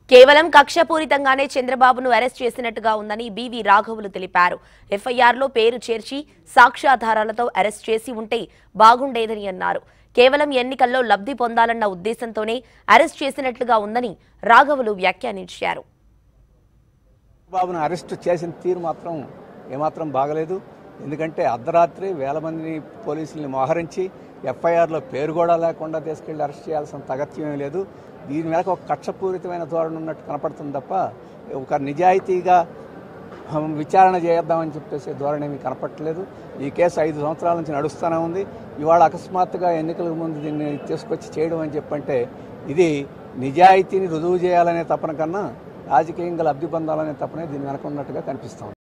కేవలం కక్షపూరితంగానే చంద్రబాబును అరెస్ట్ చేసినట్టుగా ఉందని బీవీ రాఘవులు తెలిపారు ఎఫ్ఐఆర్లో పేరు చేర్చి సాక్ష్యాధారాలతో అరెస్ట్ చేసి ఉంటే బాగుండేదని అన్నారు కేవలం ఎన్నికల్లో లబ్ధి పొందాలన్న ఉద్దేశంతోనే అరెస్ట్ చేసినట్లుగా ఉందని రాఘవులు వ్యాఖ్యానించారు బాబును అరెస్ట్ చేసిన తీరు మాత్రం ఏమాత్రం బాగలేదు ఎందుకంటే అర్ధరాత్రి వేల మందిని పోలీసుల్ని మోహరించి ఎఫ్ఐఆర్లో పేరు కూడా లేకుండా తీసుకెళ్లి అరెస్ట్ చేయాల్సిన తగత్యం లేదు దీని మీద ఒక కక్షపూరితమైన ధోరణి ఉన్నట్టు కనపడుతుంది తప్ప ఒక నిజాయితీగా హం, విచారణ చేద్దామని చెప్పేసి ధోరణి ఏమీ కనపట్టలేదు ఈ కేసు ఐదు సంవత్సరాల నుంచి నడుస్తూనే ఉంది ఇవాళ అకస్మాత్తుగా ఎన్నికల ముందు దీన్ని తీసుకొచ్చి చేయడం అని చెప్పంటే ఇది నిజాయితీని రుజువు చేయాలనే తపన కన్నా రాజకీయంగా లబ్ధి పొందాలనే తపనే దీని వెనక ఉన్నట్టుగా కనిపిస్తుంది